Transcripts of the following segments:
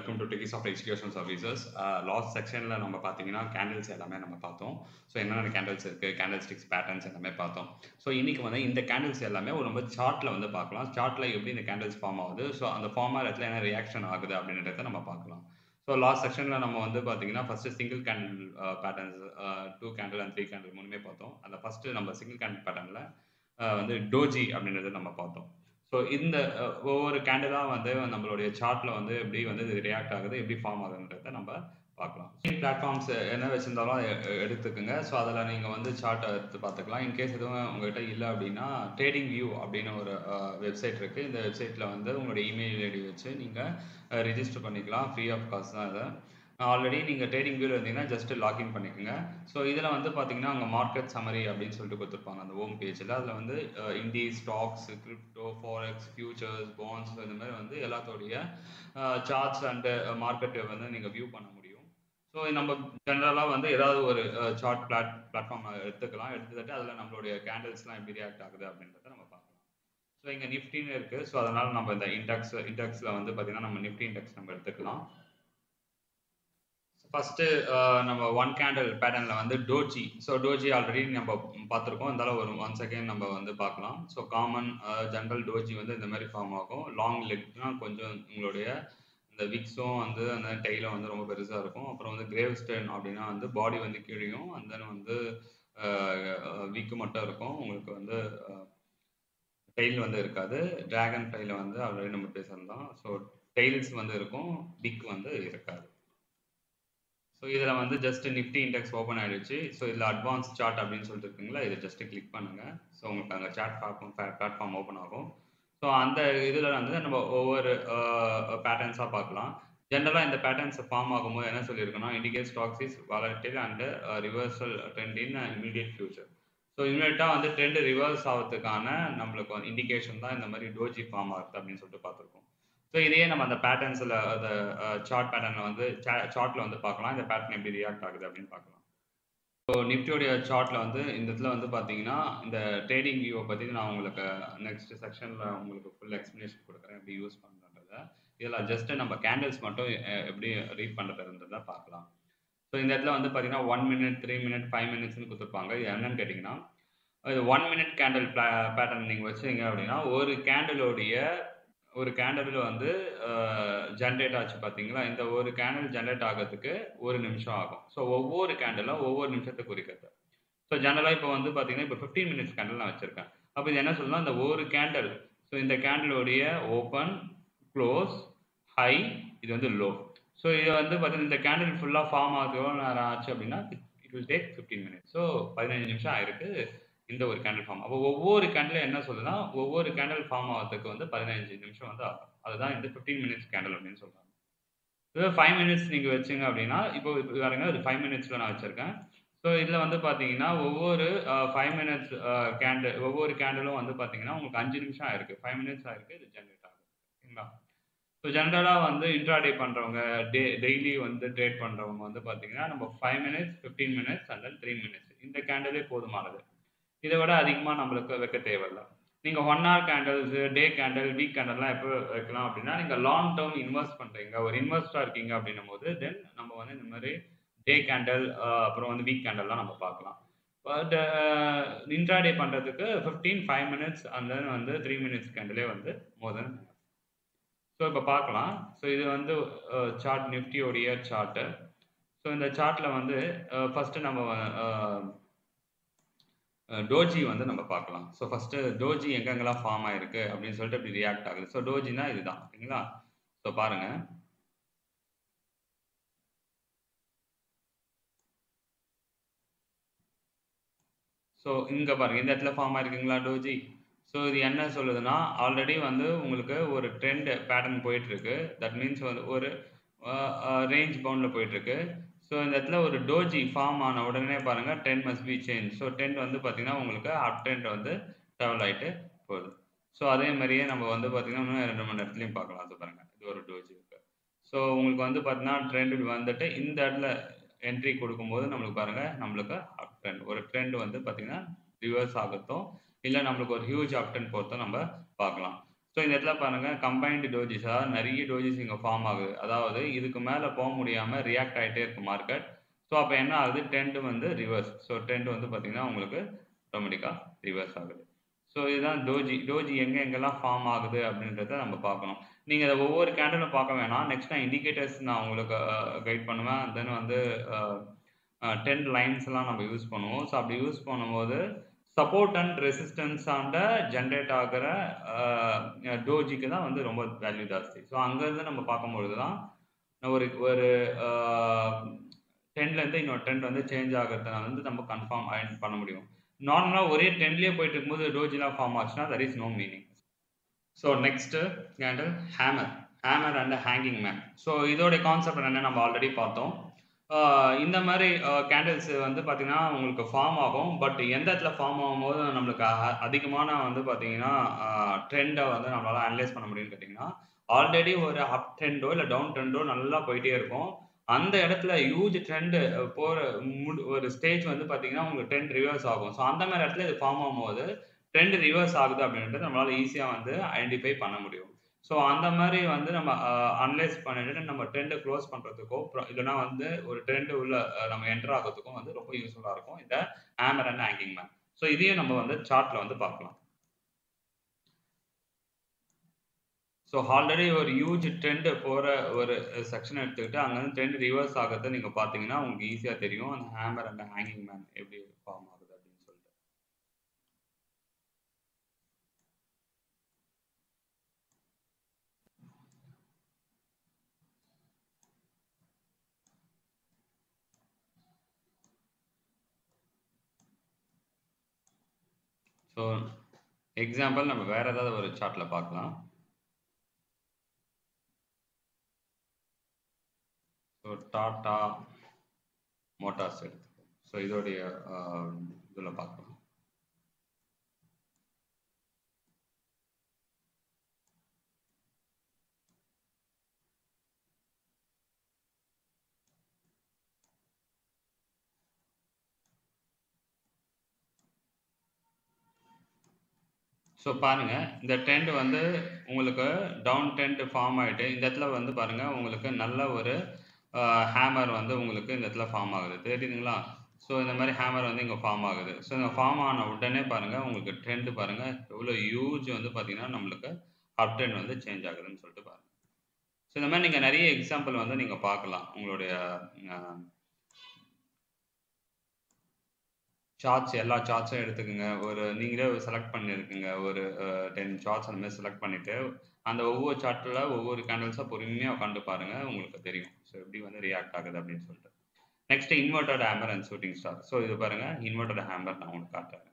welcome to techie soft execution services last செக்ஷனில் நம்ம பார்த்தீங்கன்னா கேண்டில்ஸ் எல்லாமே நம்ம பார்த்தோம் ஸோ என்னென்ன கேண்டில்ஸ் இருக்குது கேண்டில் ஸ்டிக்ஸ் பேட்டர்ன்ஸ் எல்லாமே பார்த்தோம் ஸோ இன்னைக்கு வந்து இந்த கேண்டில்ஸ் எல்லாமே ஒரு ரொம்ப சார்ட்டில் வந்து பார்க்கலாம் சார்ட்டில் எப்படி இந்த கேண்டில்ஸ் ஃபார்ம் ஆகுது ஸோ அந்த ஃபார்ம் ஆகிறதுல என்ன ரியாக்ஷன் ஆகுது அப்படின்றத நம்ம பார்க்கலாம் ஸோ லாஸ்ட் செக்ஷனில் நம்ம வந்து பார்த்தீங்கன்னா first single candle patterns two candle and three candle மூணுமே பார்த்தோம் அந்த ஃபஸ்ட்டு நம்ம சிங்கிள் கேண்டில் பேட்டர்னில் வந்து டோஜி அப்படின்றத நம்ம பார்த்தோம் ஸோ இந்த அஹ், ஒவ்வொரு கேண்டிலாக வந்து நம்மளுடைய சார்ட்டில் வந்து எப்படி வந்து இது ரியாக்ட் ஆகுது எப்படி ஃபார்ம் ஆகுதுன்றத நம்ம பார்க்கலாம் பிளாட்ஃபார்ம்ஸ் என்ன வச்சிருந்தாலும் எ- எ- எடுத்துக்கோங்க ஸோ அதில் நீங்கள் வந்து சார்ட்டை எடுத்து பார்த்துக்கலாம் இன்கேஸ் எதுவும் உங்ககிட்ட இல்லை அப்படின்னா ட்ரேடிங் வியூ அப்படின்னு ஒரு வெப்சைட் இருக்குது இந்த வெப்சைட்டில் வந்து உங்களுடைய இமெயில் ஐடி வச்சு நீங்கள் ரிஜிஸ்டர் பண்ணிக்கலாம் ஃப்ரீ ஆஃப் காஸ்ட் தான் இது ஆல்ரெடி நீங்கள் ட்ரேடிங் வியூவில் இருந்தீங்கன்னா ஜஸ்ட் லாகின் பண்ணிக்கோங்க ஸோ இதில் வந்து பார்த்தீங்கன்னா அங்கே மார்க்கெட் சம்மரி அப்படின்னு சொல்லிட்டு கொடுத்துருப்பாங்க அந்த ஹோம் பேஜில் அதில் வந்து indices stocks crypto forex futures bonds இந்த மாதிரி வந்து எல்லாத்தோடைய சார்ட்ஸ் அண்டு மார்க்கெட்டை வந்து நீங்கள் வியூ பண்ண முடியும் ஸோ நம்ம ஜென்ரலாக வந்து ஏதாவது ஒரு சார்ட் பிளாட் பிளாட்ஃபார்ம் எடுத்துக்கலாம் எடுத்துக்கிட்டு அதில் நம்மளுடைய கேண்டில்ஸ்லாம் எப்படி ரியாக்ட் ஆகுது அப்படின்றத நம்ம பார்க்கலாம் ஸோ இங்கே நிஃப்டின்னு இருக்குது ஸோ அதனால் நம்ம இந்த இண்டெக்ஸ் இண்டெக்ஸில் வந்து பார்த்தீங்கன்னா நம்ம நிஃப்டி இண்டெக்ஸ் நம்ம எடுத்துக்கலாம் ஃபஸ்ட்டு நம்ம ஒன் கேண்டில் பேட்டர்னில் வந்து டோஜி ஸோ டோஜி ஆல்ரெடி நம்ம பார்த்துருக்கோம் இருந்தாலும் ஒரு ஒன் செகண்ட் நம்ம வந்து பார்க்கலாம் ஸோ காமன் ஜென்ரல் டோஜி வந்து இந்த மாதிரி ஃபார்ம் ஆகும் லாங் லெக்னா கொஞ்சம் உங்களுடைய இந்த விக்ஸும் வந்து அந்த டெய்லும் வந்து ரொம்ப பெருசாக இருக்கும் அப்புறம் வந்து கிரேவ் ஸ்டென் அப்படின்னா வந்து பாடி வந்து கீழையும் and then வந்து விக்கு மட்டும் இருக்கும் உங்களுக்கு வந்து டெய்ல் வந்து இருக்காது டிராகன் ஃப்ளைல வந்து ஆல்ரெடி நம்ம பேசியிருந்தோம் ஸோ டெய்ல்ஸ் வந்து இருக்கும் பிக் வந்து இருக்காது ஸோ இதில் வந்து ஜஸ்ட் நிஃப்டி இண்டெக்ஸ் ஓப்பன் ஆயிடுச்சு ஸோ இதில் அட்வான்ஸ் சார்ட் அப்படின்னு சொல்லிட்டு இருக்குங்களா இதை ஜஸ்ட் கிளிக் பண்ணுங்க ஸோ உங்களுக்கு அங்கே சார்ட் பிளாட்ஃபார்ம் பிளாட்ஃபார்ம் ஓப்பன் ஆகும் ஸோ அந்த இதில் வந்து நம்ம ஒவ்வொரு பேட்டர்ன்ஸாக பார்க்கலாம் ஜென்ரலாக இந்த பேட்டர்ன்ஸ் ஃபார்ம் ஆகும்போது என்ன சொல்லியிருக்கோம்னா indicate stocks is volatile and reversal trend in immediate future so இமீடியட்டாக வந்து ட்ரெண்ட் ரிவர்ஸ் ஆகிறதுக்கான நம்மளுக்கு வந்து இண்டிகேஷன் தான் இந்த மாதிரி டோஜி ஃபார்ம் ஆகுது அப்படின்னு சொல்லிட்டு பார்த்துருக்கோம் ஸோ இதையே நம்ம அந்த பேட்டர்ன்ஸில் அந்த சார்ட் பேட்டர்னில் வந்து சார்ட்டில் வந்து பார்க்கலாம் இந்த பேட்டர்ன் எப்படி ரியாக்ட் ஆகுது அப்படின்னு பார்க்கலாம் ஸோ நிஃப்டியோடைய சார்ட்டில் வந்து இந்த இடத்துல வந்து பார்த்தீங்கன்னா இந்த ட்ரேடிங் வியூவை பற்றி நான் உங்களுக்கு நெக்ஸ்ட் செக்ஷனில் உங்களுக்கு ஃபுல் எக்ஸ்ப்ளனேஷன் கொடுக்குறேன் எப்படி யூஸ் பண்ணுறத இதில் ஜஸ்ட் நம்ம கேண்டில்ஸ் மட்டும் அஹ், எப்படி ரீட் பண்ணுறதுன்றதை பார்க்கலாம் ஸோ இந்த இடத்துல வந்து பார்த்தீங்கன்னா one minute three minute five மினிட்ஸ்னு கொடுத்துருப்பாங்க இது என்னன்னு கேட்டிங்கன்னா இது ஒன் மினிட் கேண்டில் பேட்டர்ன் நீங்கள் வச்சீங்க அப்படின்னா ஒரு கேண்டிலோடைய ஒரு கேண்டில் வந்து ஜென்ரேட் ஆச்சு பார்த்தீங்களா இந்த ஒரு கேண்டில் ஜென்ரேட் ஆகிறதுக்கு ஒரு நிமிஷம் ஆகும் ஸோ ஒவ்வொரு கேண்டிலும் ஒவ்வொரு நிமிஷத்தை குறிக்கிறது ஸோ ஜென்ரலாக இப்போ வந்து பார்த்தீங்கன்னா இப்போ ஃபிஃப்டீன் மினிட்ஸ் கேண்டில் நான் வச்சுருக்கேன் அப்போ இது என்ன சொல்லலாம் இந்த ஒரு கேண்டில் ஸோ இந்த கேண்டிலோடைய ஓப்பன் க்ளோஸ் ஹை இது வந்து லோ ஸோ இது வந்து பார்த்தீங்கன்னா இந்த கேண்டில் ஃபுல்லாக ஃபார்ம் ஆகுது எவ்வளோ நேரம் ஆச்சு அப்படின்னா it will take fifteen minutes so பதினஞ்சு நிமிஷம் ஆயிருக்கு இந்த ஒரு கேண்டில் ஃபார்ம் அப்போ ஒவ்வொரு கேண்டில் என்ன சொல்லுதுன்னா ஒவ்வொரு கேண்டில் ஃபார்ம் ஆகிறதுக்கு வந்து பதினஞ்சு நிமிஷம் வந்து ஆகும் அதுதான் இந்த ஃபிஃப்டீன் மினிட்ஸ் கேண்டில் அப்படின்னு சொல்றாங்க இது ஃபைவ் மினிட்ஸ் நீங்கள் வச்சிங்க அப்படின்னா இப்போ இப்போ பாருங்க இது ஃபைவ் மினிட்ஸில் நான் வச்சுருக்கேன் ஸோ இதில் வந்து பார்த்தீங்கன்னா ஒவ்வொரு ஃபைவ் மினிட்ஸ் கேண்டில் ஒவ்வொரு கேண்டிலும் வந்து பார்த்தீங்கன்னா உங்களுக்கு அஞ்சு நிமிஷம் ஆயிருக்கு ஃபைவ் மினிட்ஸ் ஆயிருக்கு இது ஜென்ரேட் ஆகுது சரிங்களா ஸோ ஜென்ரலாக வந்து இன்ட்ராடே பண்ணுறவங்க டே டெய்லி வந்து ட்ரேட் பண்ணுறவங்க வந்து பார்த்தீங்கன்னா நம்ம five minutes fifteen minutes and then three minutes இந்த கேண்டிலே போதுமானது இதை விட அதிகமாக நம்மளுக்கு வைக்க தேவையில்லை நீங்கள் one hour candles day candle week கேண்டல்லாம் எப்போ வைக்கலாம் அப்படின்னா நீங்கள் லாங் டேர்ம் இன்வெஸ்ட் பண்ணுறீங்க ஒரு இன்வெஸ்டாக இருக்கீங்க அப்படின்னும் போது தென் நம்ம வந்து இந்த மாதிரி டே கேண்டல் அப்புறம் வந்து வீக் கேண்டல்லாம் நம்ம பார்க்கலாம் பட் இன்ட்ராடே பண்ணுறதுக்கு fifteen five minutes and then வந்து த்ரீ மினிட்ஸ் கேண்டலே வந்து மோர் தென் ஸோ இப்போ பார்க்கலாம் ஸோ இது வந்து சார்ட் நிஃப்டியோடைய சார்ட்டு ஸோ இந்த சார்ட்டில் வந்து ஃபஸ்ட்டு நம்ம டோஜி வந்து நம்ம பார்க்கலாம் ஸோ ஃபஸ்ட்டு டோஜி எங்கெங்கெல்லாம் ஃபார்ம் ஆயிருக்கு அப்படின்னு சொல்லிட்டு இப்படி ரியாக்ட் ஆகுது ஸோ டோஜினா இதுதான் ஓகேங்களா ஸோ பாருங்க ஸோ இங்கே பாருங்க இந்த இடத்துல ஃபார்ம் ஆயிருக்குங்களா டோஜி ஸோ இது என்ன சொல்லுதுன்னா ஆல்ரெடி வந்து உங்களுக்கு ஒரு ட்ரெண்ட் பேட்டர்ன் போயிட்டு இருக்கு தட் மீன்ஸ் வந்து ஒரு ரேஞ்ச் பவுண்டில் போயிட்டு இருக்கு ஸோ இந்த இடத்துல ஒரு டோஜி ஃபார்ம் ஆன உடனே பாருங்க trend must be change so trend வந்து பார்த்தீங்கன்னா உங்களுக்கு அப் ட்ரெண்ட் வந்து ட்ராவல் ஆகிட்டு போகுது ஸோ அதே மாதிரியே நம்ம வந்து பார்த்தீங்கன்னா இன்னும் ரெண்டு மணி நேரத்துலையும் பார்க்கலாம் அது பாருங்க இது ஒரு டோஜி இருக்கு ஸோ உங்களுக்கு வந்து பார்த்தீங்கன்னா ட்ரெண்ட் வந்துட்டு இந்த இடத்துல என்ட்ரி கொடுக்கும்போது நம்மளுக்கு பாருங்க நம்மளுக்கு அப் ட்ரெண்ட் ஒரு ட்ரெண்ட் வந்து பார்த்தீங்கன்னா ரிவர்ஸ் ஆகட்டும் இல்லை நம்மளுக்கு ஒரு ஹியூஜ் அப் ட்ரெண்ட் பொறுத்தும் நம்ம பார்க்கலாம் ஸோ இந்த இடத்துல பாருங்க கம்பைன்டு டோஜிஸ் அதாவது நிறைய டோஜிஸ் இங்கே ஃபார்ம் ஆகுது அதாவது இதுக்கு மேலே போக முடியாமல் ரியாக்ட் ஆகிட்டே இருக்கு மார்க்கெட் ஸோ அப்போ என்ன ஆகுது ட்ரெண்ட் வந்து ரிவர்ஸ் ஸோ ட்ரெண்ட் வந்து பார்த்தீங்கன்னா உங்களுக்கு ஆட்டோமேட்டிக்காக ரிவர்ஸ் ஆகுது ஸோ இதுதான் டோஜி டோஜி எங்கே எங்கெல்லாம் ஃபார்ம் ஆகுது அப்படின்றத நம்ம பார்க்கணும் நீங்கள் அதை ஒவ்வொரு கேண்டலும் பார்க்க வேணாம் நெக்ஸ்ட் நான் இண்டிகேட்டர்ஸ் நான் உங்களுக்கு கைட் பண்ணுவேன் தென் வந்து டென் லைன்ஸ்லாம் நம்ம யூஸ் பண்ணுவோம் ஸோ அப்படி யூஸ் பண்ணும்போது சப்போர்ட் அண்ட் ரெசிஸ்டன்ஸ் ஆண்ட ஜென்ரேட் ஆகிற டோஜிக்கு தான் வந்து ரொம்ப வேல்யூ ஜாஸ்தி ஸோ அங்கேருந்து நம்ம பார்க்கும்பொழுது தான் ஒரு ஒரு டென்லேருந்து இன்னொரு டென்ட் வந்து சேஞ்ச் ஆகிறதுனால வந்து நம்ம கன்ஃபார்ம் ஐடென்ட் பண்ண முடியும் நார்மலாக ஒரே டென்லேயே போயிட்டு இருக்கும்போது டோஜிலாம் ஃபார்ம் ஆச்சுன்னா that is no meaning so next candle hammer hammer and hanging man so இதோடைய கான்செப்ட் என்ன நம்ம ஆல்ரெடி பார்த்தோம் இந்த மாதிரி கேண்டில்ஸ் வந்து பார்த்தீங்கன்னா உங்களுக்கு ஃபார்ம் ஆகும் பட் எந்த இடத்துல ஃபார்ம் ஆகும்போது நம்மளுக்கு அதிகமான வந்து பார்த்தீங்கன்னா ட்ரெண்டை வந்து நம்மளால அனலைஸ் பண்ண முடியும்னு கேட்டிங்கன்னா ஆல்ரெடி ஒரு அப் ட்ரெண்டோ இல்லை டவுன் ட்ரெண்டோ நல்லா போயிட்டே இருக்கும் அந்த இடத்துல ஹியூஜ் ட்ரெண்டு போகிற ஒரு ஸ்டேஜ் வந்து பார்த்தீங்கன்னா உங்களுக்கு ட்ரெண்ட் ரிவர்ஸ் ஆகும் ஸோ அந்த மாதிரி இடத்துல இது ஃபார்ம் ஆகும்போது ட்ரெண்ட் ரிவர்ஸ் ஆகுது அப்படின்றது நம்மளால ஈஸியாக வந்து ஐடென்டிஃபை பண்ண முடியும் ஸோ அந்த மாதிரி வந்து நம்ம அனலைஸ் பண்ணிட்டு நம்ம ட்ரெண்டை க்ளோஸ் பண்ணுறதுக்கோ இல்லைனா வந்து ஒரு ட்ரெண்டு உள்ள நம்ம என்டர் ஆகிறதுக்கும் வந்து ரொம்ப யூஸ்ஃபுல்லாக இருக்கும் இந்த hammer and hanging man so இதையும் நம்ம வந்து சார்ட்டில் வந்து பார்க்கலாம் ஸோ ஆல்ரெடி ஒரு ஹியூஜ் ட்ரெண்டு போகிற ஒரு செக்ஷன் எடுத்துக்கிட்டு அங்கேருந்து ட்ரெண்ட் ரிவர்ஸ் ஆகிறத நீங்கள் பார்த்தீங்கன்னா உங்களுக்கு ஈஸியாக தெரியும் அந்த ஹேமர் அண்ட் ஹேங்கிங் மேன் எப்படி ஃபார்ம் ஆகுது அப்படின்னு சொல்லிட்டு ஸோ எக்ஸாம்பிள் நம்ம வேற ஏதாவது ஒரு சார்ட்டில் பார்க்கலாம் ஸோ டாட்டா மோட்டார்ஸ் எடுத்து ஸோ இதோடைய இதில் பார்க்கலாம் ஸோ பாருங்க இந்த ட்ரெண்ட் வந்து உங்களுக்கு டவுன் ட்ரெண்ட் ஃபார்ம் ஆகிட்டு இந்த இடத்துல வந்து பாருங்க உங்களுக்கு நல்ல ஒரு ஹேமர் வந்து உங்களுக்கு இந்த இடத்துல ஃபார்ம் ஆகுது தெரியுதுங்களா ஸோ இந்த மாதிரி ஹேமர் வந்து இங்கே ஃபார்ம் ஆகுது ஸோ இந்த ஃபார்ம் ஆன உடனே பாருங்க உங்களுக்கு ட்ரெண்ட் பாருங்க எவ்வளோ யூஜ் வந்து பார்த்தீங்கன்னா நம்மளுக்கு அப் ட்ரெண்ட் வந்து சேஞ்ச் ஆகுதுன்னு சொல்லிட்டு பாருங்க ஸோ இந்த மாதிரி நீங்கள் நிறைய எக்ஸாம்பிள் வந்து நீங்கள் பார்க்கலாம் உங்களுடைய சார்ட்ஸ் எல்லா சார்ட்ஸும் எடுத்துக்கோங்க ஒரு நீங்களே செலக்ட் பண்ணியிருக்குங்க ஒரு டென் சார்ட்ஸ் அந்த மாதிரி செலக்ட் பண்ணிவிட்டு அந்த ஒவ்வொரு சார்ட்டில் ஒவ்வொரு கேண்டல்ஸாக பொறுமையாக உட்காந்து பாருங்கள் உங்களுக்கு தெரியும் ஸோ எப்படி வந்து ரியாக்ட் ஆகுது அப்படின்னு சொல்லிட்டு next inverted hammer and shooting star so இது பாருங்கள் இன்வெர்டட் ஹேமர் நான் உங்களுக்கு காட்டுறேன்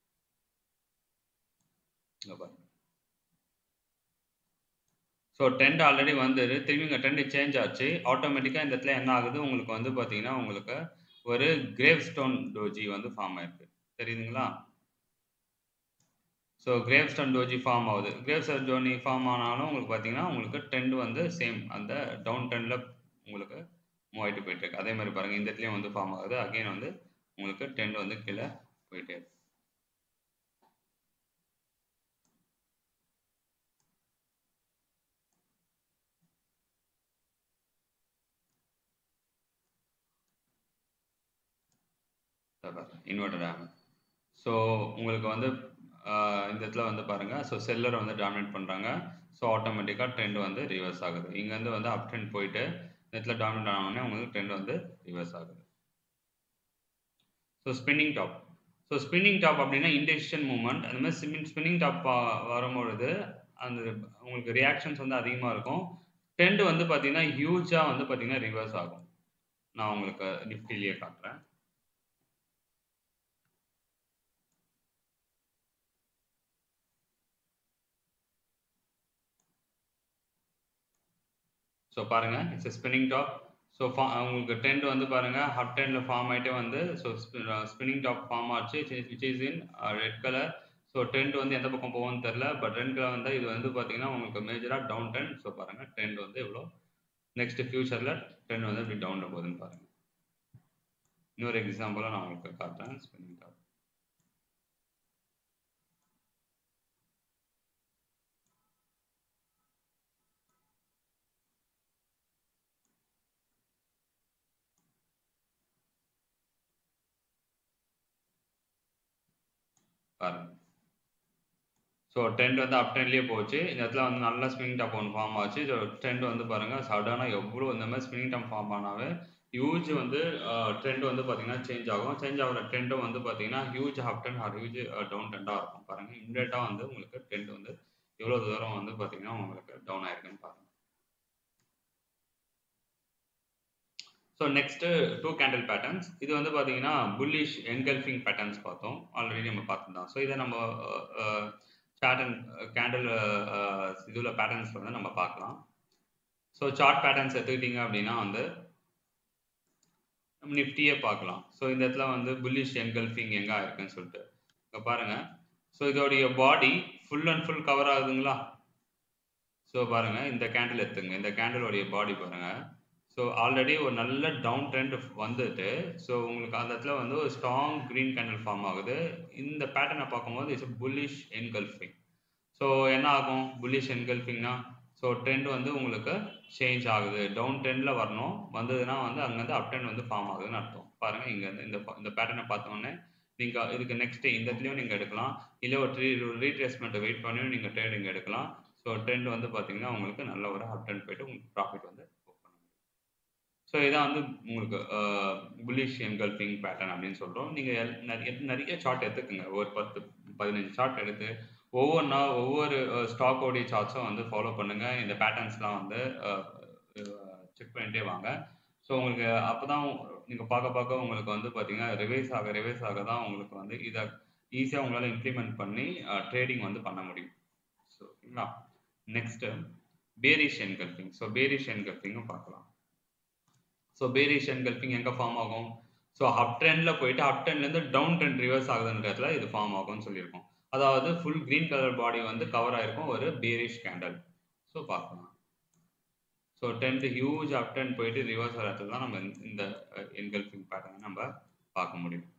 இங்கே பாருங்க ஸோ ட்ரெண்ட் ஆல்ரெடி வந்தது திரும்பி இங்கே ட்ரெண்ட் சேஞ்ச் ஆச்சு ஆட்டோமேட்டிக்காக இந்த இடத்துல என்ன ஆகுது உங்களுக்கு வந்து பார்த்தீங்கன்னா உங்களுக்கு ஒரு கிரேவ் ஸ்டோன் டோஜி வந்து ஃபார்ம் ஆயிருக்கு தெரியுதுங்களா so gravestone doji form ஆகுது கிரேவ் ஸ்டோன் டோனி ஃபார்ம் ஆனாலும் உங்களுக்கு பார்த்தீங்கன்னா உங்களுக்கு ட்ரெண்ட் வந்து சேம் அந்த டவுன் ட்ரெண்டில் உங்களுக்கு மூவ் ஆகிட்டு போயிட்டு இருக்கு அதே மாதிரி பாருங்கள் இந்த இடத்துலையும் வந்து ஃபார்ம் ஆகுது அகைன் வந்து உங்களுக்கு ட்ரெண்ட் வந்து கீழே போயிட்டே இருக்கு இன்வெர்டர் ஹேமர் ஸோ உங்களுக்கு வந்து இந்த இடத்துல வந்து பாருங்கள் ஸோ செல்லரை வந்து டாமினேட் பண்ணுறாங்க ஸோ ஆட்டோமேட்டிக்காக ட்ரெண்ட் வந்து ரிவர்ஸ் ஆகுது இங்கேருந்து வந்து அப் ட்ரெண்ட் போயிட்டு இந்த இடத்துல டாமினேட் ஆனோடனே உங்களுக்கு ட்ரெண்ட் வந்து ரிவர்ஸ் ஆகுது so spinning top so spinning top அப்படின்னா இன்டெக்ஷன் மூவ்மெண்ட் அந்த மாதிரி ஸ்பின் ஸ்பின்னிங் டாப் வரும்பொழுது அந்த உங்களுக்கு ரியாக்ஷன்ஸ் வந்து அதிகமாக இருக்கும் ட்ரெண்ட் வந்து பார்த்தீங்கன்னா ஹியூஜாக வந்து பார்த்தீங்கன்னா ரிவர்ஸ் ஆகும் நான் உங்களுக்கு நிஃப்டிலேயே காட்டுறேன் ஸோ பாருங்க இட்ஸ் ஸ்பின்னிங் டாப் ஸோ உங்களுக்கு ட்ரெண்ட் வந்து பாருங்க ஹப் ட்ரெண்டில் ஃபார்ம் ஆகிட்டே வந்து ஸோ ஸ்பின்னிங் டாப் ஃபார்ம் ஆச்சு which is in red colour so trend வந்து எந்த பக்கம் போகும்னு தெரில பட் ரெட் கலர் வந்து இது வந்து பார்த்தீங்கன்னா உங்களுக்கு மேஜராக டவுன் ட்ரெண்ட் ஸோ பாருங்க ட்ரெண்ட் வந்து எவ்வளோ நெக்ஸ்ட் ஃபியூச்சரில் ட்ரெண்ட் வந்து எப்படி டவுனில் போகுதுன்னு பாருங்க இன்னொரு எக்ஸாம்பிளாக நான் உங்களுக்கு காட்டுறேன் ஸ்பின்னிங் டாப் பாருங்க ஸோ ட்ரெண்ட் வந்து அப் ட்ரெண்ட்லேயே போச்சு இந்த இடத்துல வந்து நல்ல ஸ்பின்னிங் டாப் ஒன்று ஃபார்ம் ஆச்சு ஸோ ட்ரெண்ட் வந்து பாருங்கள் சடனாக எவ்வளோ இந்த மாதிரி ஸ்பின்னிங் டாப் ஃபார்ம் ஆனாவே ஹியூஜ் வந்து ட்ரெண்ட் வந்து பார்த்தீங்கன்னா சேஞ்ச் ஆகும் சேஞ்ச் ஆகிற ட்ரெண்டும் வந்து பார்த்தீங்கன்னா huge up trend or huge down ட்ரெண்டாக இருக்கும் பாருங்கள் இம்மிடியட்டாக வந்து உங்களுக்கு ட்ரெண்ட் வந்து எவ்வளோ தூரம் வந்து பார்த்தீங்கன்னா உங்களுக்கு டவுன் ஆயிருக்குன்னு பாருங்கள் so next two candle patterns இது வந்து பார்த்தீங்கன்னா புல்லிஷ் என்கல்ஃபிங் பேட்டர்ன்ஸ் பார்த்தோம் ஆல்ரெடி நம்ம பார்த்துருந்தோம் ஸோ இதை நம்ம சார்ட் அண்ட் கேண்டில் இதில் பேட்டர்ன்ஸ் வந்து நம்ம பார்க்கலாம் ஸோ சார்ட் பேட்டர்ன்ஸ் எடுத்துக்கிட்டிங்க அப்படின்னா வந்து நம்ம நிஃப்டியே பார்க்கலாம் ஸோ இந்த இடத்துல வந்து புல்லிஷ் என்கல்ஃபிங் எங்கே ஆயிருக்குன்னு சொல்லிட்டு இங்கே பாருங்கள் ஸோ இதோடைய body full and full cover ஆகுதுங்களா ஸோ பாருங்கள் இந்த கேண்டில் எடுத்துங்க இந்த கேண்டிலோடைய பாடி பாருங்கள் ஸோ ஆல்ரெடி ஒரு நல்ல டவுன் ட்ரெண்ட் வந்துட்டு ஸோ உங்களுக்கு அந்த இடத்துல வந்து ஒரு ஸ்ட்ராங் க்ரீன் கேண்டில் ஃபார்ம் ஆகுது இந்த பேட்டர்னை பார்க்கும்போது இட்ஸ் புல்லிஷ் என்கல்ஃபிங் ஸோ என்ன ஆகும் புல்லிஷ் என்கல்ஃபிங்னா ஸோ ட்ரெண்ட் வந்து உங்களுக்கு சேஞ்ச் ஆகுது டவுன் ட்ரெண்டில் வரணும் வந்ததுன்னா வந்து அங்கேருந்து அப் ட்ரெண்ட் வந்து ஃபார்ம் ஆகுதுன்னு அர்த்தம் பாருங்கள் இங்கேருந்து இந்த இந்த பேட்டர்னை பார்த்தோன்னே நீங்கள் இதுக்கு நெக்ஸ்ட் இந்த இடத்துலையும் நீங்கள் எடுக்கலாம் இல்லை ஒரு ட்ரீ ரீட்ரேஸ்மெண்ட்டை வெயிட் பண்ணியும் நீங்கள் ட்ரேடிங் எடுக்கலாம் ஸோ ட்ரெண்ட் வந்து பார்த்தீங்கன்னா உங்களுக்கு நல்ல ஒரு அப் ட்ரெண்ட் போயிட்டு உங்களுக்கு ப்ராஃபிட் வந்து ஸோ இதான் வந்து உங்களுக்கு புல்லிஷ் என்கல்ஃபிங் பேட்டர்ன் அப்படின்னு சொல்கிறோம் நீங்கள் நிறைய நிறைய சார்ட் எடுத்துக்கோங்க ஒரு பத்து பதினஞ்சு சார்ட் எடுத்து ஒவ்வொன்றா ஒவ்வொரு ஸ்டாக்கோடைய சார்ட்ஸும் வந்து ஃபாலோ பண்ணுங்கள் இந்த பேட்டர்ன்ஸ்லாம் வந்து செக் பண்ணிட்டே வாங்க ஸோ உங்களுக்கு அப்போ தான் நீங்கள் பார்க்க பார்க்க உங்களுக்கு வந்து பார்த்தீங்கன்னா ரிவைஸ் ஆக ரிவைஸ் ஆக தான் உங்களுக்கு வந்து இதை ஈஸியாக உங்களால் இம்ப்ளிமெண்ட் பண்ணி ட்ரேடிங் வந்து பண்ண முடியும் ஸோ ஓகேங்களா next bearish engulfing so bearish என்கல்ஃபிங்கும் பார்க்கலாம் ஸோ பேரிஷ் என்கல்ஃபிங் எங்கே ஃபார்ம் ஆகும் ஸோ அப் ட்ரெண்டில் போயிட்டு அப் ட்ரெண்ட்லேருந்து டவுன் ட்ரெண்ட் ரிவர்ஸ் ஆகுதுன்றதுல இது ஃபார்ம் ஆகும்னு சொல்லியிருக்கோம் அதாவது ஃபுல் க்ரீன் கலர் பாடி வந்து கவர் ஆயிருக்கும் ஒரு பேரிஷ் கேண்டல் ஸோ பார்க்கலாம் ஸோ டென்த் ஹியூஜ் அப் டென் போயிட்டு ரிவர்ஸ் வரத்துல தான் நம்ம இந்த என்கல்ஃபிங் பேட்டர்னை நம்ம பார்க்க முடியும்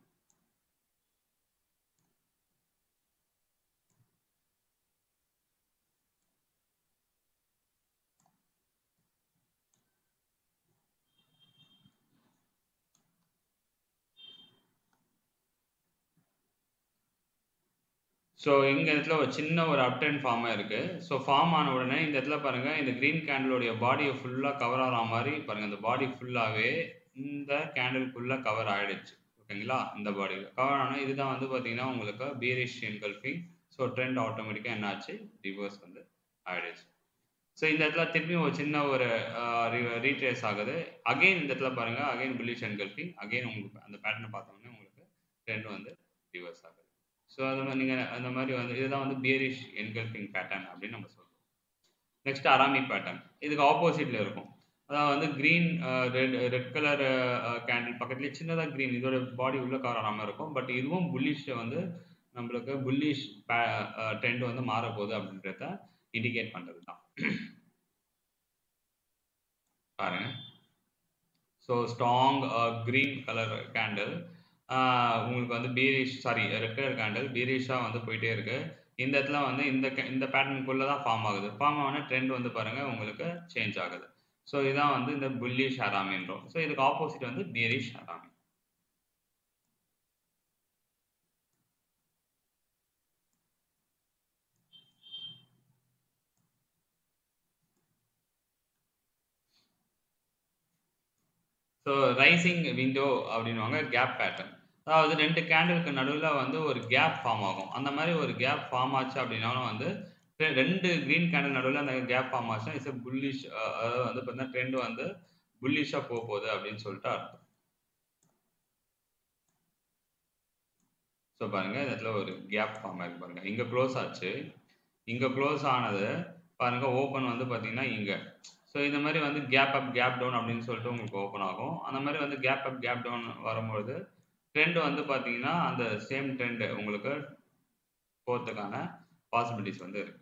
ஸோ இங்க இடத்துல ஒரு சின்ன ஒரு அப்டென்ட் ஃபார்ம் இருக்கு ஸோ ஃபார்ம் ஆன உடனே இந்த இடத்துல பாருங்க இந்த கிரீன் கேண்டிலோடைய பாடியை ஃபுல்லாக கவர் ஆகிற மாதிரி பாருங்க இந்த பாடி ஃபுல்லாகவே இந்த கேண்டில்குள்ள கவர் ஆயிடுச்சு ஓகேங்களா இந்த பாடியில் கவர் ஆனால் இதுதான் வந்து பார்த்தீங்கன்னா உங்களுக்கு பீரிஷ் என்கல்ஃபிங் ஸோ ட்ரெண்ட் ஆட்டோமேட்டிக்காக என்னாச்சு ரிவர்ஸ் வந்து ஆயிடுச்சு ஸோ இந்த இடத்துல திருப்பி ஒரு சின்ன ஒரு ரீட்ரேஸ் ஆகுது அகைன் இந்த இடத்துல பாருங்க அகைன் புல்லிஷ் என்கல்ஃபிங் அகைன் உங்களுக்கு அந்த பேட்டர்னை பார்த்தோன்னே உங்களுக்கு ட்ரெண்ட் வந்து ரிவர்ஸ் ஆகுது ஸோ அது மாதிரி நீங்கள் அந்த மாதிரி வந்து இதுதான் வந்து பியரிஷ் என்கல்ஃபிங் பேட்டர்ன் அப்படின்னு நம்ம சொல்றோம் நெக்ஸ்ட் அராமி பேட்டர்ன் இதுக்கு ஆப்போசிட்ல இருக்கும் அதாவது வந்து green red red colour candle பக்கத்துலேயே சின்னதாக க்ரீன் இதோட பாடி உள்ள கவர் ஆகாமல் இருக்கும் பட் இதுவும் புல்லிஷ் வந்து நம்மளுக்கு புல்லிஷ் ட்ரெண்ட் வந்து மாறப்போகுது அப்படின்றத இண்டிகேட் பண்ணுறது தான் பாருங்க so strong green colour candle உங்களுக்கு வந்து bearish sorry red colour candle பீரிஷாக வந்து போயிட்டே இருக்கு இந்த இடத்துல வந்து இந்த இந்த பேட்டர்னுக்குள்ளே தான் ஃபார்ம் ஆகுது ஃபார்ம் ஆன ட்ரெண்ட் வந்து பாருங்க உங்களுக்கு சேஞ்ச் ஆகுது ஸோ இதான் வந்து இந்த புல்லிஷ் ஹராமின்றோம் ஸோ இதுக்கு ஆப்போசிட் வந்து bearish harami so rising window அப்படின்வாங்க கேப் பேட்டர்ன் அதாவது ரெண்டு கேண்டிலுக்கு நடுவில் வந்து ஒரு கேப் ஃபார்ம் ஆகும் அந்த மாதிரி ஒரு கேப் ஃபார்ம் ஆச்சு அப்படின்னாலும் வந்து ரெண்டு க்ரீன் கேண்டில் நடுவில் அந்த கேப் ஃபார்ம் ஆச்சுன்னா இட்ஸ் புல்லிஷ் அதாவது வந்து பார்த்தீங்கன்னா ட்ரெண்ட் வந்து புல்லிஷாக போக போகுது அப்படின்னு சொல்லிட்டு அர்த்தம் ஸோ பாருங்க இந்த இடத்துல ஒரு கேப் ஃபார்ம் ஆயிருக்கு பாருங்க இங்கே க்ளோஸ் ஆச்சு இங்கே க்ளோஸ் ஆனது பாருங்க ஓப்பன் வந்து பார்த்தீங்கன்னா இங்கே ஸோ இந்த மாதிரி வந்து கேப் அப் கேப் டவுன் அப்படின்னு சொல்லிட்டு உங்களுக்கு ஓப்பன் ஆகும் அந்த மாதிரி வந்து கேப் அப் கேப் டவுன் வரும்பொழுது ட்ரெண்ட் வந்து பார்த்தீங்கன்னா அந்த சேம் ட்ரெண்ட் உங்களுக்கு போகிறதுக்கான பாசிபிலிட்டிஸ் வந்து இருக்கு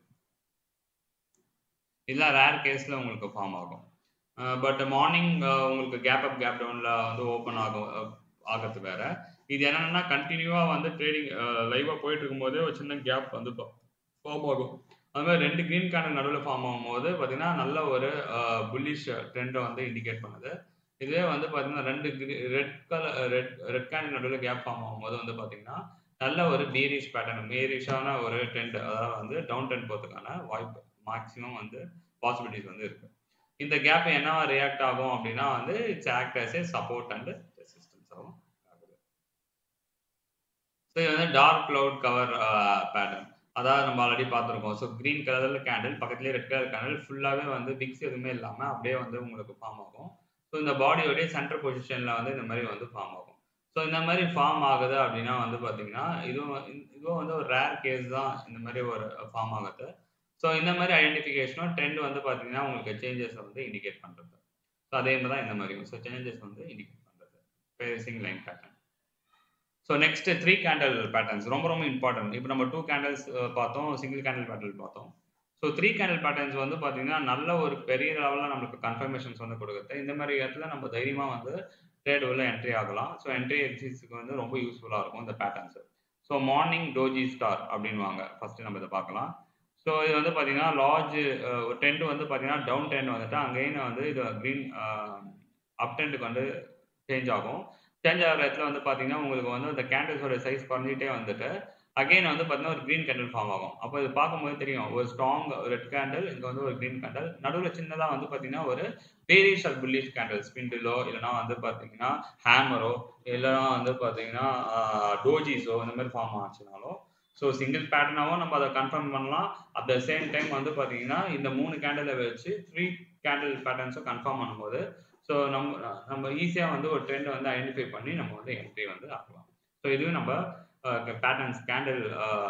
இல்லை ரேர் கேஸில் உங்களுக்கு ஃபார்ம் ஆகும் பட் மார்னிங் உங்களுக்கு கேப் அப் கேப் டவுனில் வந்து ஓப்பன் ஆகும் ஆகிறது வேற இது என்னன்னா கண்டினியூவாக வந்து ட்ரேடிங் லைவாக போயிட்டு இருக்கும்போதே ஒரு சின்ன கேப் வந்து ஃபார்ம் ஆகும் அது மாதிரி ரெண்டு க்ரீன் கேண்டில் நடுவில் ஃபார்ம் ஆகும்போது பார்த்தீங்கன்னா நல்ல ஒரு புல்லிஷ் ட்ரெண்டை வந்து இண்டிகேட் பண்ணுது இதுவே வந்து பார்த்தீங்கன்னா ரெண்டு red colour red red candle நடுவில் கேப் ஃபார்ம் ஆகும்போது வந்து பார்த்தீங்கன்னா நல்ல ஒரு பீரிஷ் பேட்டர்ன் பீரிஷான ஒரு ட்ரெண்ட் அதாவது வந்து டவுன் ட்ரெண்ட் போகிறதுக்கான வாய்ப்பு மேக்ஸிமம் வந்து பாசிபிலிட்டிஸ் வந்து இருக்கு இந்த கேப் என்ன ரியாக்ட் ஆகும் அப்படின்னா வந்து it's act as a support and resistance ஆகும் ஸோ இது வந்து டார்க் க்ளவுட் கவர் பேட்டர்ன் அதாவது நம்ம ஆல்ரெடி பார்த்துருக்கோம் ஸோ க்ரீன் கலரில் கேண்டில் பக்கத்துலேயே ரெட் கலர் கேண்டில் ஃபுல்லாகவே வந்து விக்ஸ் எதுவுமே இல்லாமல் அப்படியே வந்து உங்களுக்கு ஃபார்ம் ஆகும் ஸோ இந்த பாடியோடைய சென்டர் பொசிஷனில் வந்து இந்த மாதிரி வந்து ஃபார்ம் ஆகும் ஸோ இந்த மாதிரி ஃபார்ம் ஆகுது அப்படின்னா வந்து பார்த்தீங்கன்னா இதுவும் இதுவும் வந்து ஒரு ரேர் கேஸ் தான் இந்த மாதிரி ஒரு ஃபார்ம் ஆகுது ஸோ இந்த மாதிரி ஐடென்டிஃபிகேஷனும் ட்ரெண்ட் வந்து பார்த்தீங்கன்னா உங்களுக்கு சேஞ்சஸ் வந்து இண்டிகேட் பண்ணுறது ஸோ அதே மாதிரி தான் இந்த மாதிரி ஸோ சேஞ்சஸ் வந்து இண்டிகேட் பண்ணுறது piercing line pattern so next three candle patterns ரொம்ப ரொம்ப இம்பார்ட்டன்ட் இப்போ நம்ம டூ கேண்டல்ஸ் பார்த்தோம் சிங்கிள் கேண்டல் பேட்டர்ன் பார்த்தோம் ஸோ த்ரீ கேண்டல் பேட்டர்ன்ஸ் வந்து பார்த்தீங்கன்னா நல்ல ஒரு பெரிய லெவலில் நம்மளுக்கு கன்ஃபர்மேஷன்ஸ் வந்து கொடுக்குது இந்த மாதிரி இடத்துல நம்ம தைரியமாக வந்து ட்ரேட் உள்ள என்ட்ரி ஆகலாம் ஸோ என்ட்ரி எக்ஸிஸ்க்கு வந்து ரொம்ப யூஸ்ஃபுல்லாக இருக்கும் இந்த patterns so morning doji star அப்படின்வாங்க ஃபர்ஸ்ட் நம்ம இதை பார்க்கலாம் ஸோ இது வந்து பார்த்தீங்கன்னா லார்ஜ் டென்ட் வந்து பார்த்தீங்கன்னா டவுன் டென்ட் வந்துட்டு அங்கேயும் வந்து இது க்ரீன் அப் டென்ட்டுக்கு வந்து சேஞ்ச் ஆகும் சேஞ்ச் ஆகிற இடத்துல வந்து பார்த்தீங்கன்னா உங்களுக்கு வந்து அந்த கேண்டில்ஸோட சைஸ் குறைஞ்சிட்டே வந்துட்டு அகைன் வந்து பார்த்தீங்கன்னா ஒரு க்ரீன் கேண்டில் ஃபார்ம் ஆகும் அப்போ இது பார்க்கும்போது தெரியும் ஒரு ஸ்ட்ராங் ரெட் கேண்டில் இங்கே வந்து ஒரு க்ரீன் கேண்டில் நடுவில் சின்னதாக வந்து பார்த்தீங்கன்னா ஒரு பேரிஷ் ஆர் புல்லிஷ் கேண்டில் ஸ்பிண்டிலோ இல்லைனா வந்து பார்த்தீங்கன்னா ஹேமரோ இல்லைனா வந்து பார்த்தீங்கன்னா டோஜிஸோ இந்த மாதிரி ஃபார்ம் ஆச்சுனாலும் ஸோ சிங்கிள் பேட்டர்னாகவும் நம்ம அதை கன்ஃபார்ம் பண்ணலாம் அட் த சேம் டைம் வந்து பார்த்தீங்கன்னா இந்த மூணு கேண்டிலை வச்சு த்ரீ கேண்டில் பேட்டர்ன்ஸும் கன்ஃபார்ம் பண்ணும்போது ஸோ நம்ம நம்ம ஈஸியாக வந்து ஒரு ட்ரெண்டை வந்து ஐடென்டிஃபை பண்ணி நம்ம வந்து என்ட்ரி வந்து ஆக்கலாம் ஸோ இதுவும் நம்ம பேட்டர்ன்ஸ் கேண்டில்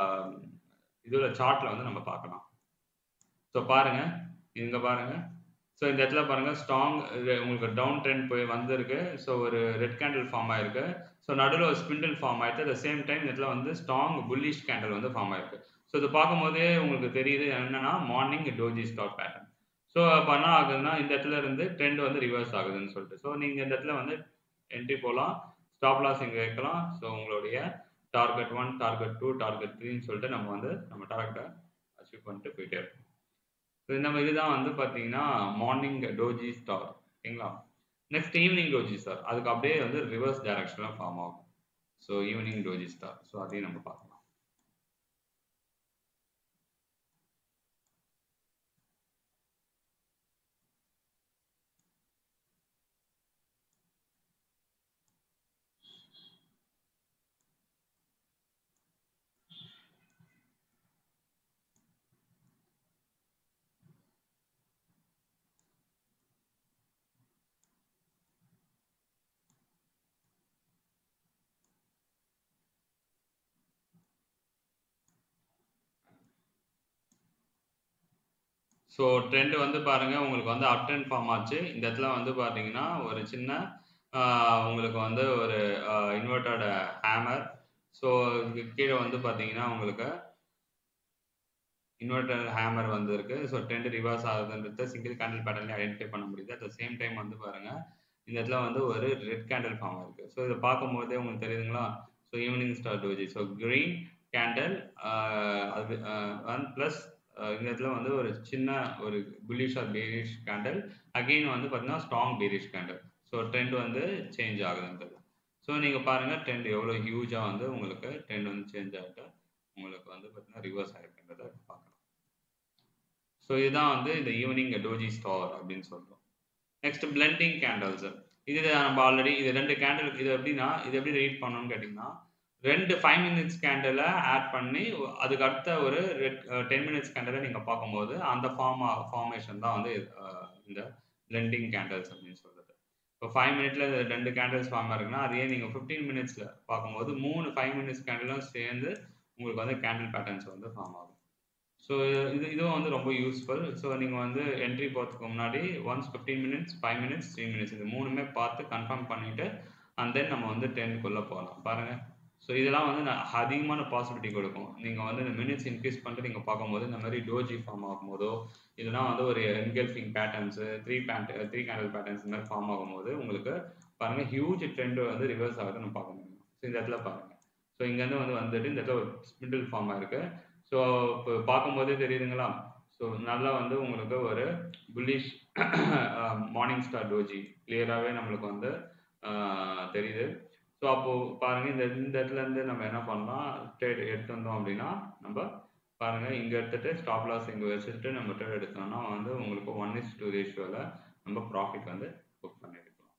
இதில் சார்ட்டில் வந்து நம்ம பார்க்கலாம் ஸோ பாருங்க இங்கே பாருங்க ஸோ இந்த இடத்துல பாருங்க ஸ்ட்ராங் உங்களுக்கு டவுன் ட்ரெண்ட் போய் வந்திருக்கு ஸோ ஒரு ரெட் கேண்டில் ஃபார்ம் ஆயிருக்கு ஸோ நடுவில் ஒரு ஸ்பிண்டில் ஃபார்ம் ஆயிருக்கு அட் சேம் டைம் இந்த இடத்துல வந்து ஸ்ட்ராங் புல்லிஷ் கேண்டில் வந்து ஃபார்ம் ஆயிருக்கு ஸோ இது பார்க்கும்போதே உங்களுக்கு தெரியுது என்னன்னா morning doji star pattern so அப்போ என்ன ஆகுதுன்னா இந்த இடத்துல இருந்து ட்ரெண்ட் வந்து ரிவர்ஸ் ஆகுதுன்னு சொல்லிட்டு ஸோ நீங்கள் இந்த இடத்துல வந்து என்ட்ரி போகலாம் ஸ்டாப் லாஸ் இங்கே வைக்கலாம் ஸோ உங்களுடைய target one target two target த்ரீன்னு சொல்லிட்டு நம்ம வந்து நம்ம டார்கெட்டை அச்சீவ் பண்ணிட்டு போயிட்டே இருக்கோம் ஸோ இந்த மாதிரி இதுதான் வந்து பார்த்தீங்கன்னா மார்னிங் டோஜி ஸ்டார் ஓகேங்களா நெக்ஸ்ட் ஈவினிங் டோஜி ஸ்டார் அதுக்கு அப்படியே வந்து ரிவர்ஸ் டைரக்ஷனில் ஃபார்ம் ஆகும் so evening doji star so அதையும் நம்ம பார்க்கலாம் ஸோ ட்ரெண்ட் வந்து பாருங்க உங்களுக்கு வந்து அப் ட்ரெண்ட் ஃபார்ம் ஆச்சு இந்த இடத்துல வந்து பார்த்தீங்கன்னா ஒரு சின்ன உங்களுக்கு வந்து ஒரு இன்வெர்டட் ஹேமர் ஸோ கீழே வந்து பார்த்தீங்கன்னா உங்களுக்கு இன்வெர்டர் ஹேமர் வந்து இருக்கு ஸோ ட்ரெண்ட் ரிவர்ஸ் ஆகுதுன்றத சிங்கிள் கேண்டில் பேட்டர்ல ஐடென்டிஃபை பண்ண முடியுது அட் த சேம் டைம் வந்து பாருங்க இந்த இடத்துல வந்து ஒரு ரெட் கேண்டில் ஃபார்ம் ஆயிருக்கு ஸோ இதை பார்க்கும்போதே உங்களுக்கு தெரியுதுங்களா so evening star doji so green candle அது ஒன் ப்ளஸ் இந்த இடத்துல வந்து ஒரு சின்ன ஒரு bullish or bearish candle again வந்து பார்த்தீங்கன்னா strong bearish candle so trend வந்து சேஞ்ச் ஆகுதுன்றது ஸோ நீங்கள் பாருங்கள் ட்ரெண்ட் எவ்வளோ ஹியூஜாக வந்து உங்களுக்கு ட்ரெண்ட் வந்து சேஞ்ச் ஆகிட்டு உங்களுக்கு வந்து பார்த்தீங்கன்னா ரிவர்ஸ் ஆகிருக்குன்றத பார்க்கலாம் ஸோ இதுதான் வந்து இந்த ஈவினிங் டோஜி ஸ்டார் அப்படின்னு சொல்கிறோம் நெக்ஸ்ட் பிளெண்டிங் கேண்டல்ஸ் இது நம்ம ஆல்ரெடி இது ரெண்டு கேண்டில் இது எப்படின்னா இது எப்படி ரீட் பண்ணணும்னு கேட்டிங்கன்னா ரெண்டு ஃபைவ் மினிட்ஸ் கேண்டிலை ஆட் பண்ணி அதுக்கு அடுத்த ஒரு டென் மினிட்ஸ் கேண்டிலை நீங்கள் பார்க்கும்போது அந்த ஃபார்ம் ஃபார்மேஷன் தான் வந்து இந்த பிளெண்டிங் கேண்டல்ஸ் அப்படின்னு சொல்கிறது இப்போ ஃபைவ் மினிட்ல ரெண்டு கேண்டில்ஸ் ஃபார்ம் இருக்குன்னா அதையே நீங்கள் ஃபிஃப்டீன் மினிட்ஸில் பார்க்கும்போது மூணு ஃபைவ் மினிட்ஸ் கேண்டிலும் சேர்ந்து உங்களுக்கு வந்து கேண்டில் பேட்டர்ன்ஸ் வந்து ஃபார்ம் ஆகும் ஸோ இது இதுவும் வந்து ரொம்ப யூஸ்ஃபுல் ஸோ நீங்கள் வந்து என்ட்ரி போகிறதுக்கு முன்னாடி once fifteen minutes five minutes three minutes இது மூணுமே பார்த்து கன்ஃபார்ம் பண்ணிவிட்டு அண்ட் தென் நம்ம வந்து டென்க்குள்ளே போகலாம் பாருங்கள் ஸோ இதெல்லாம் வந்து அதிகமான பாசிபிலிட்டி கொடுக்கும் நீங்கள் வந்து இந்த மினிட்ஸ் இன்க்ரீஸ் பண்ணிட்டு நீங்கள் பார்க்கும்போது இந்த மாதிரி டோஜி ஃபார்ம் ஆகும்போதோ இல்லைனா வந்து ஒரு engulfing patterns three band three candle patterns இந்த மாதிரி ஃபார்ம் ஆகும்போது உங்களுக்கு பாருங்கள் ஹியூஜ் ட்ரெண்ட் வந்து ரிவர்ஸ் ஆகுது நம்ம பார்க்க முடியும் ஸோ இந்த இடத்துல பாருங்கள் ஸோ இங்கேருந்து வந்து வந்துட்டு இந்த இடத்துல ஒரு ஸ்பிண்டில் ஃபார்ம் ஆயிருக்கு ஸோ இப்போ பார்க்கும்போதே தெரியுதுங்களா ஸோ நல்லா வந்து உங்களுக்கு ஒரு புல்லிஷ் மார்னிங் ஸ்டார் டோஜி கிளியராகவே நம்மளுக்கு வந்து தெரியுது ஸோ அப்போ பாருங்க இந்த இந்த இடத்துல இருந்து நம்ம என்ன பண்ணலாம் ட்ரேட் எடுத்து வந்தோம் அப்படின்னா நம்ம பாருங்க இங்க எடுத்துட்டு ஸ்டாப் லாஸ் இங்க வச்சுட்டு நம்ம ட்ரேட் எடுத்தோம்னா வந்து உங்களுக்கு ஒன் இஸ் டூ ரேஷியோல நம்ம ப்ராஃபிட் வந்து புக் பண்ணி எடுக்கலாம்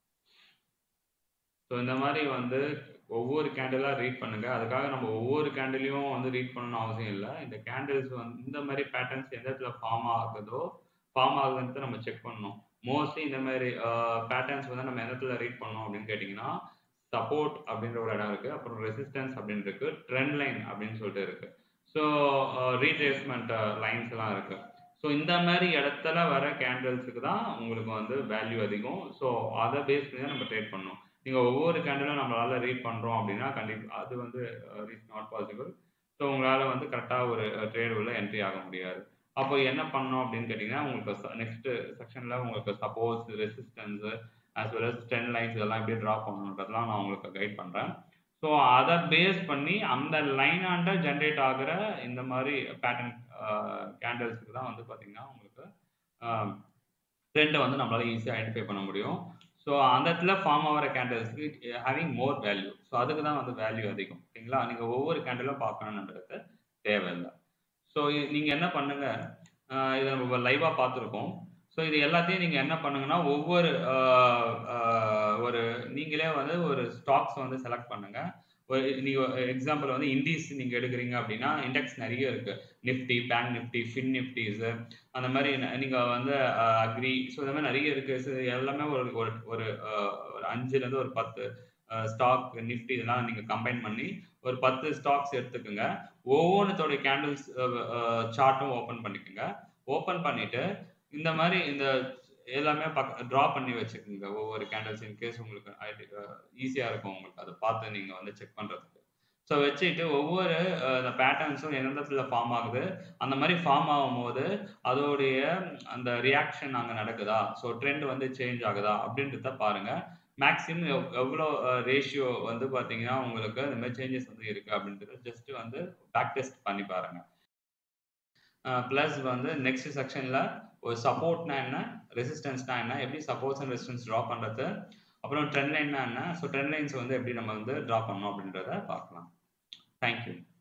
ஸோ இந்த மாதிரி வந்து ஒவ்வொரு கேண்டிலா ரீட் பண்ணுங்க அதுக்காக நம்ம ஒவ்வொரு கேண்டிலையும் வந்து ரீட் பண்ணணும்னு அவசியம் இல்லை இந்த கேண்டில்ஸ் வந்து இந்த மாதிரி பேட்டர்ன்ஸ் எந்த இடத்துல ஃபார்ம் ஆகுதோ ஃபார்ம் ஆகுதுன்ட்டு நம்ம செக் பண்ணணும் மோஸ்ட்லி இந்த மாதிரி பேட்டர்ன்ஸ் வந்து நம்ம எந்த இடத்துல ரீட் பண்ணோம் அப்படின்னு கேட்டிங்கன்னா சப்போர்ட் அப்படின்ற ஒரு இடம் இருக்கு அப்புறம் ரெசிஸ்டன்ஸ் அப்படின்னு இருக்கு ட்ரெண்ட் லைன் அப்படின்னு சொல்லிட்டு இருக்கு ஸோ ரீட்ரேஸ்மெண்ட் லைன்ஸ் எல்லாம் இருக்கு ஸோ இந்த மாதிரி இடத்துல வர கேண்டில்ஸுக்கு தான் உங்களுக்கு வந்து வேல்யூ அதிகம் ஸோ அதை பேஸ் பண்ணி தான் நம்ம ட்ரேட் பண்ணணும் நீங்கள் ஒவ்வொரு கேண்டிலும் நம்மளால ரீட் பண்ணுறோம் அப்படின்னா கண்டிப்பாக அது வந்து இட்ஸ் நாட் பாசிபிள் ஸோ உங்களால் வந்து கரெக்டாக ஒரு ட்ரேட் உள்ள என்ட்ரி ஆக முடியாது அப்போ என்ன பண்ணோம் அப்படின்னு கேட்டிங்கன்னா உங்களுக்கு நெக்ஸ்ட் செக்ஷனில் உங்களுக்கு suppose resistance as well as trend lines இதெல்லாம் எப்படி ட்ரா பண்ணணுன்றதெல்லாம் நான் உங்களுக்கு கைட் பண்ணுறேன் ஸோ அதை பேஸ் பண்ணி அந்த லைனாண்ட ஜென்ரேட் ஆகிற இந்த மாதிரி பேட்டர்ன் கேண்டல்ஸுக்கு தான் வந்து பார்த்தீங்கன்னா உங்களுக்கு ட்ரெண்டை வந்து நம்மளால ஈஸியாக ஐடென்டிஃபை பண்ண முடியும் ஸோ அந்த இடத்துல ஃபார்ம் ஆகிற கேண்டல்ஸ்க்கு ஹேவிங் மோர் வேல்யூ ஸோ அதுக்கு தான் வந்து வேல்யூ அதிகம் ஓகேங்களா நீங்கள் ஒவ்வொரு கேண்டலும் பார்க்கணுன்றது தேவையில்லை ஸோ நீங்கள் என்ன பண்ணுங்க இதை நம்ம லைவாக பார்த்துருக்கோம் ஸோ இது எல்லாத்தையும் நீங்கள் என்ன பண்ணுங்கன்னா ஒவ்வொரு ஒரு நீங்களே வந்து ஒரு ஸ்டாக்ஸ் வந்து செலக்ட் பண்ணுங்க ஒரு நீங்கள் எக்ஸாம்பிள் வந்து இண்டீஸ் நீங்கள் எடுக்கிறீங்க அப்படின்னா இண்டெக்ஸ் நிறைய இருக்கு நிஃப்டி பேங்க் நிஃப்டி ஃபின் நிஃப்டிஸ் அந்த மாதிரி நீங்கள் வந்து அக்ரி ஸோ இந்த மாதிரி நிறைய இருக்கு ஸோ எல்லாமே ஒரு ஒரு ஒரு அஞ்சுலேருந்து ஒரு பத்து ஸ்டாக் நிஃப்டி இதெல்லாம் நீங்கள் கம்பைன் பண்ணி ஒரு பத்து ஸ்டாக்ஸ் எடுத்துக்கோங்க ஒவ்வொன்றத்தோடைய கேண்டில்ஸ் சார்ட்டும் ஓப்பன் பண்ணிக்கோங்க ஓப்பன் பண்ணிட்டு இந்த மாதிரி இந்த எல்லாமே பக்க ட்ரா பண்ணி வச்சுக்கோங்க ஒவ்வொரு கேண்டில்ஸ் இன்கேஸ் உங்களுக்கு ஈஸியாக இருக்கும் உங்களுக்கு அதை பார்த்து நீங்கள் வந்து செக் பண்ணுறதுக்கு ஸோ வச்சுட்டு ஒவ்வொரு இந்த பேட்டர்ன்ஸும் எந்த இடத்துல ஃபார்ம் ஆகுது அந்த மாதிரி ஃபார்ம் ஆகும்போது அதோடைய அந்த ரியாக்ஷன் அங்கே நடக்குதா ஸோ ட்ரெண்ட் வந்து சேஞ்ச் ஆகுதா அப்படின்றத பாருங்க மேக்ஸிமம் எவ் எவ்வளோ ரேஷியோ வந்து பார்த்தீங்கன்னா உங்களுக்கு இந்த மாதிரி சேஞ்சஸ் வந்து இருக்குது அப்படின்றது ஜஸ்ட் வந்து பேக் டெஸ்ட் பண்ணி பாருங்க ப்ளஸ் வந்து நெக்ஸ்ட் செக்ஷனில் ஒரு சப்போர்ட்னா என்ன ரெசிஸ்டன்ஸ்னா என்ன எப்படி சப்போர்ட்ஸ் அண்ட் ரெசிஸ்டன்ஸ் ட்ரா பண்ணுறது அப்புறம் ட்ரெண்ட் லைன்னா என்ன ஸோ ட்ரெண்ட் லைன்ஸ் வந்து எப்படி நம்ம வந்து ட்ரா பண்ணோம் அப்படின்றத பார்க்கலாம் தேங்க்யூ